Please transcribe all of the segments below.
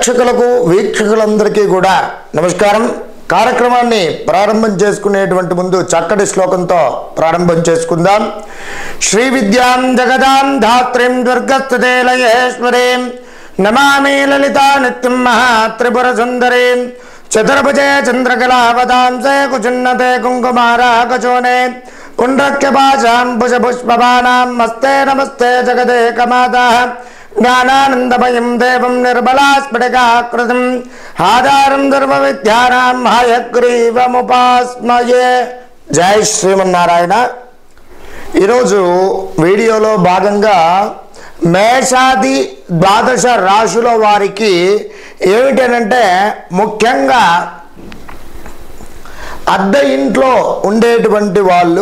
ప్రేక్షకులకు వీక్షకులందరికీ కూడా నమస్కారం కార్యక్రమాన్ని ప్రారంభం చేసుకునేటువంటి ముందు చక్కటి శ్లోకంతో ప్రారంభం చేసుకుందాం శ్రీ విద్యాం జగదాం ధాత్రిం దుర్గస్థతే లయేశ్వరీం నమామి లలితా నిత్యం మహా త్రిపుర సుందరీం చతుర్భుజే చంద్రకళావదాంసే కుచున్నతే కుంకుమారాకచోనే పుండ్రక్యపాశాం పుష్పబాణాం మస్తే నమస్తే జగదేకమాతా జ్ఞానానందమయం దేవం నిర్మలాస్ఫటికాకృతం ఆధారం సర్వ విద్యానాం హయగ్రీవముపాస్మయే జై శ్రీమన్నారాయణ ఈరోజు వీడియోలో భాగంగా మేషాది ద్వాదశ రాశుల వారికి ఏమిటనంటే ముఖ్యంగా అద్దె ఇంట్లో ఉండేటువంటి వాళ్ళు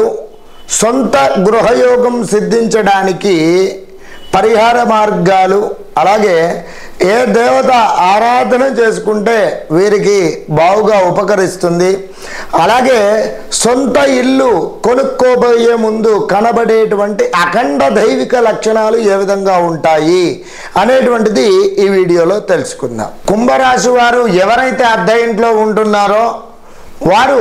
సొంత గృహయోగం సిద్ధించడానికి పరిహార మార్గాలు అలాగే ఏ దేవత ఆరాధన చేసుకుంటే వీరికి బావుగా ఉపకరిస్తుంది అలాగే సొంత ఇల్లు కొనుక్కోబోయే ముందు కనబడేటువంటి అఖండ దైవిక లక్షణాలు ఏ విధంగా ఉంటాయి అనేటువంటిది ఈ వీడియోలో తెలుసుకుందాం కుంభరాశి వారు ఎవరైతే అద్దె ఇంట్లో ఉంటున్నారో వారు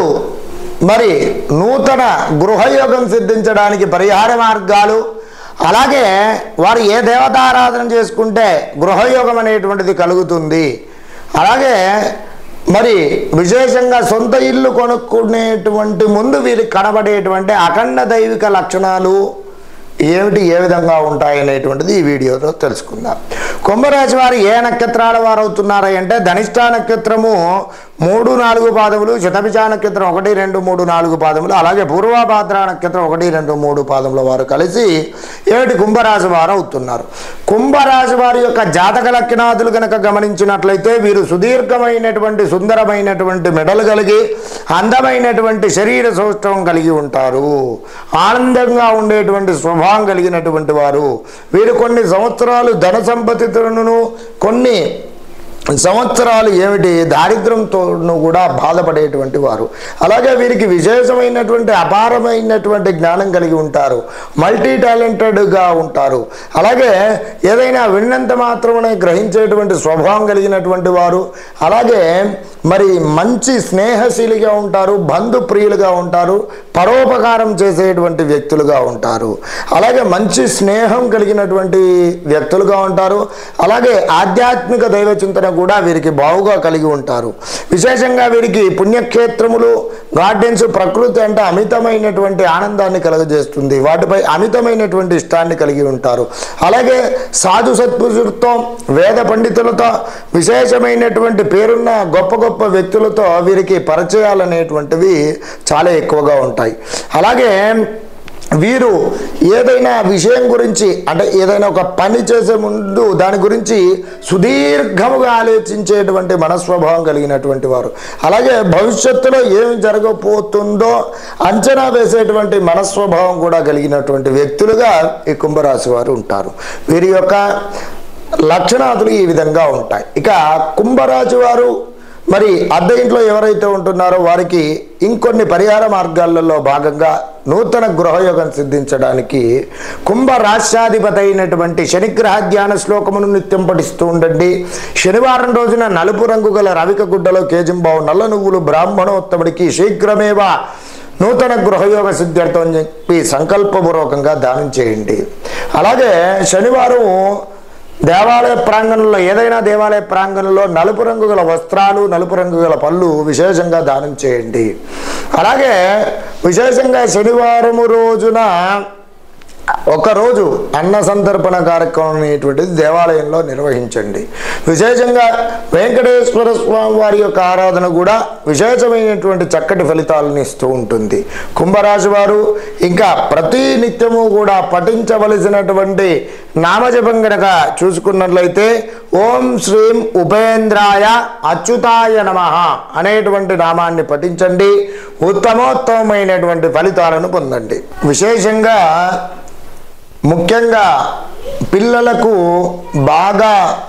మరి నూతన గృహయోగం సిద్ధించడానికి పరిహార మార్గాలు అలాగే వారు ఏ దేవతారాధన చేసుకుంటే గృహయోగం అనేటువంటిది కలుగుతుంది అలాగే మరి విశేషంగా సొంత ఇల్లు కొనుక్కునేటువంటి ముందు వీరికి కనబడేటువంటి అఖండ దైవిక లక్షణాలు ఏమిటి ఏ విధంగా ఉంటాయి అనేటువంటిది ఈ వీడియోలో తెలుసుకుందాం కుంభరాశి వారు ఏ నక్షత్రాల వారు అవుతున్నారా అంటే ధనిష్ట నక్షత్రము మూడు నాలుగు పాదములు శతభిష నక్షత్రం ఒకటి రెండు మూడు నాలుగు పాదములు అలాగే పూర్వభాద్ర నక్షత్రం ఒకటి రెండు మూడు పాదముల వారు కలిసి ఏమిటి కుంభరాశి వారు అవుతున్నారు కుంభరాశి వారి యొక్క జాతక లక్షణాదులు కనుక గమనించినట్లయితే వీరు సుదీర్ఘమైనటువంటి సుందరమైనటువంటి మెడలు కలిగి అందమైనటువంటి శరీర సౌష్ఠవం కలిగి ఉంటారు ఆనందంగా ఉండేటువంటి స్వభావం కలిగినటువంటి వారు వీరు కొన్ని సంవత్సరాలు ధన సంపత్తిను కొన్ని సంవత్సరాలు ఏమిటి దారిద్రంతో కూడా బాధపడేటువంటి వారు అలాగే వీరికి విశేషమైనటువంటి అపారమైనటువంటి జ్ఞానం కలిగి ఉంటారు మల్టీ టాలెంటెడ్గా ఉంటారు అలాగే ఏదైనా విన్నంత మాత్రమే గ్రహించేటువంటి స్వభావం కలిగినటువంటి వారు అలాగే మరి మంచి స్నేహశీలిగా ఉంటారు బంధుప్రియులుగా ఉంటారు పరోపకారం చేసేటువంటి వ్యక్తులుగా ఉంటారు అలాగే మంచి స్నేహం కలిగినటువంటి వ్యక్తులుగా ఉంటారు అలాగే ఆధ్యాత్మిక దైవ చింతన కూడా వీరికి బావుగా కలిగి ఉంటారు విశేషంగా వీరికి పుణ్యక్షేత్రములు గార్డెన్స్ ప్రకృతి అంటే అమితమైనటువంటి ఆనందాన్ని కలుగజేస్తుంది వాటిపై అమితమైనటువంటి ఇష్టాన్ని కలిగి ఉంటారు అలాగే సాధు సత్పురుషులతో వేద పండితులతో విశేషమైనటువంటి పేరున్న గొప్ప గొప్ప వ్యక్తులతో వీరికి పరిచయాలు అనేటువంటివి చాలా ఎక్కువగా ఉంటాయి అలాగే వీరు ఏదైనా విషయం గురించి అంటే ఏదైనా ఒక పని చేసే ముందు దాని గురించి సుదీర్ఘముగా ఆలోచించేటువంటి మనస్వభావం కలిగినటువంటి వారు అలాగే భవిష్యత్తులో ఏమి జరగబోతుందో అంచనా వేసేటువంటి మనస్వభావం కూడా కలిగినటువంటి వ్యక్తులుగా ఈ కుంభరాశి వారు ఉంటారు వీరి యొక్క లక్షణాదులు ఈ విధంగా ఉంటాయి ఇక కుంభరాశి వారు మరి అద్దె ఇంట్లో ఎవరైతే ఉంటున్నారో వారికి ఇంకొన్ని పరిహార మార్గాలలో భాగంగా నూతన గృహయోగం సిద్ధించడానికి కుంభ రాష్ట్రాధిపతి అయినటువంటి శనిగ్రహ ధ్యాన శ్లోకమును నిత్యం పఠిస్తూ ఉండండి శనివారం రోజున నలుపు రంగు గల రవిక గుడ్డలో కేజింబావు నల్ల నువ్వులు బ్రాహ్మణోత్తముడికి శీఘ్రమేవా నూతన గృహయోగ సిద్ధ్యర్థం అని చెప్పి సంకల్పపూర్వకంగా దానం చేయండి అలాగే శనివారం దేవాలయ ప్రాంగణంలో ఏదైనా దేవాలయ ప్రాంగణంలో నలుపు రంగు గల వస్త్రాలు నలుపు రంగు గల పళ్ళు విశేషంగా దానం చేయండి అలాగే విశేషంగా శనివారము రోజున ఒకరోజు అన్న సంతర్పణ కార్యక్రమం అనేటువంటిది దేవాలయంలో నిర్వహించండి విశేషంగా వెంకటేశ్వర స్వామి వారి యొక్క ఆరాధన కూడా విశేషమైనటువంటి చక్కటి ఫలితాలను ఇస్తూ ఉంటుంది కుంభరాశి వారు ఇంకా ప్రతి నిత్యము కూడా పఠించవలసినటువంటి నామజపం గనక చూసుకున్నట్లయితే ఓం శ్రీం ఉపేంద్రాయ అచ్యుతాయ నమ అనేటువంటి నామాన్ని పఠించండి ఉత్తమోత్తమైనటువంటి ఫలితాలను పొందండి విశేషంగా ముఖ్యంగా పిల్లలకు బాగా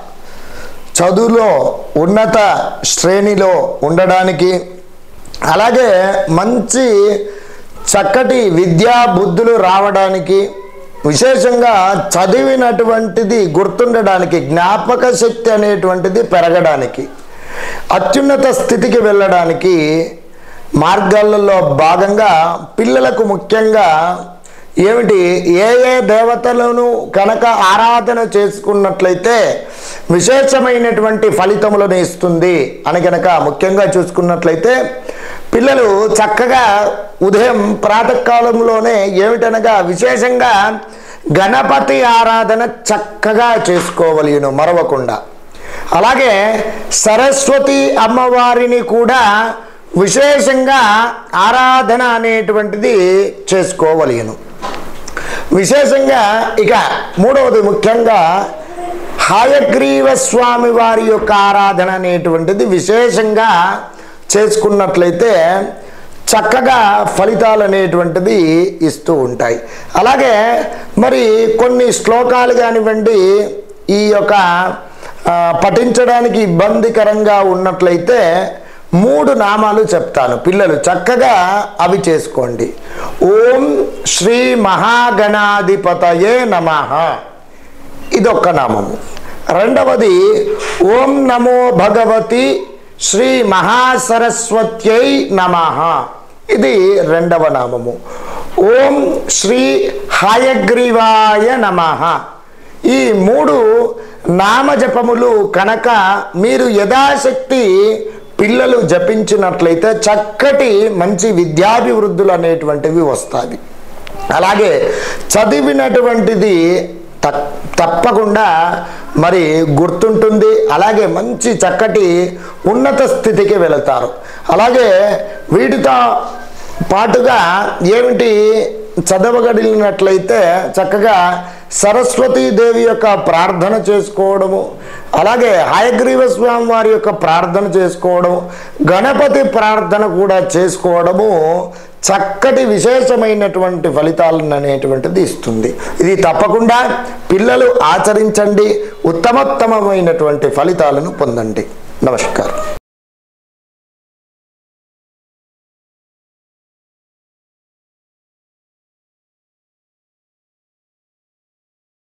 చదువులో ఉన్నత శ్రేణిలో ఉండడానికి అలాగే మంచి చక్కటి విద్యా బుద్ధులు రావడానికి విశేషంగా చదివినటువంటిది గుర్తుండడానికి జ్ఞాపక శక్తి అనేటువంటిది పెరగడానికి అత్యున్నత స్థితికి వెళ్ళడానికి మార్గాలలో భాగంగా పిల్లలకు ముఖ్యంగా ఏమిటి ఏ ఏ దేవతలను కనుక ఆరాధన చేసుకున్నట్లయితే విశేషమైనటువంటి ఫలితములను ఇస్తుంది అని కనుక ముఖ్యంగా చూసుకున్నట్లయితే పిల్లలు చక్కగా ఉదయం ప్రాతకాలంలోనే ఏమిటనగా విశేషంగా గణపతి ఆరాధన చక్కగా చేసుకోవలేను మరవకుండా అలాగే సరస్వతి అమ్మవారిని కూడా విశేషంగా ఆరాధన అనేటువంటిది చేసుకోవలేను విశేషంగా ఇక మూడవది ముఖ్యంగా హాయగ్రీవ స్వామి వారి యొక్క ఆరాధన అనేటువంటిది విశేషంగా చేసుకున్నట్లయితే చక్కగా ఫలితాలు అనేటువంటిది ఇస్తూ ఉంటాయి అలాగే మరి కొన్ని శ్లోకాలు కానివ్వండి ఈ యొక్క ఆ, పఠించడానికి ఇబ్బందికరంగా ఉన్నట్లయితే మూడు నామాలు చెప్తాను పిల్లలు చక్కగా అవి చేసుకోండి ఓం శ్రీ మహాగణాధిపతయే నమ ఇదొక్క నామము రెండవది ఓం నమో భగవతి శ్రీ మహాసరస్వత్యై నమ ఇది రెండవ నామము ఓం శ్రీ హయగ్రీవాయ నమ ఈ మూడు నామజపములు కనుక మీరు యథాశక్తి పిల్లలు జపించినట్లయితే చక్కటి మంచి విద్యాభివృద్ధులు అనేటువంటివి వస్తాయి అలాగే చదివినటువంటిది తక్- తప్పకుండా మరి గుర్తుంటుంది అలాగే మంచి చక్కటి ఉన్నత స్థితికి వెళతారు అలాగే వీటితో పాటుగా ఏమిటి చదవగలిగినట్లయితే చక్కగా సరస్వతీదేవి యొక్క ప్రార్థన చేసుకోవడము అలాగే హయగ్రీవ స్వామి వారి యొక్క ప్రార్థన చేసుకోవడం గణపతి ప్రార్థన కూడా చేసుకోవడము చక్కటి విశేషమైనటువంటి ఫలితాలను అనేటువంటిది ఇస్తుంది ఇది తప్పకుండా పిల్లలు ఆచరించండి ఉత్తమోత్తమమైనటువంటి ఫలితాలను పొందండి నమస్కారం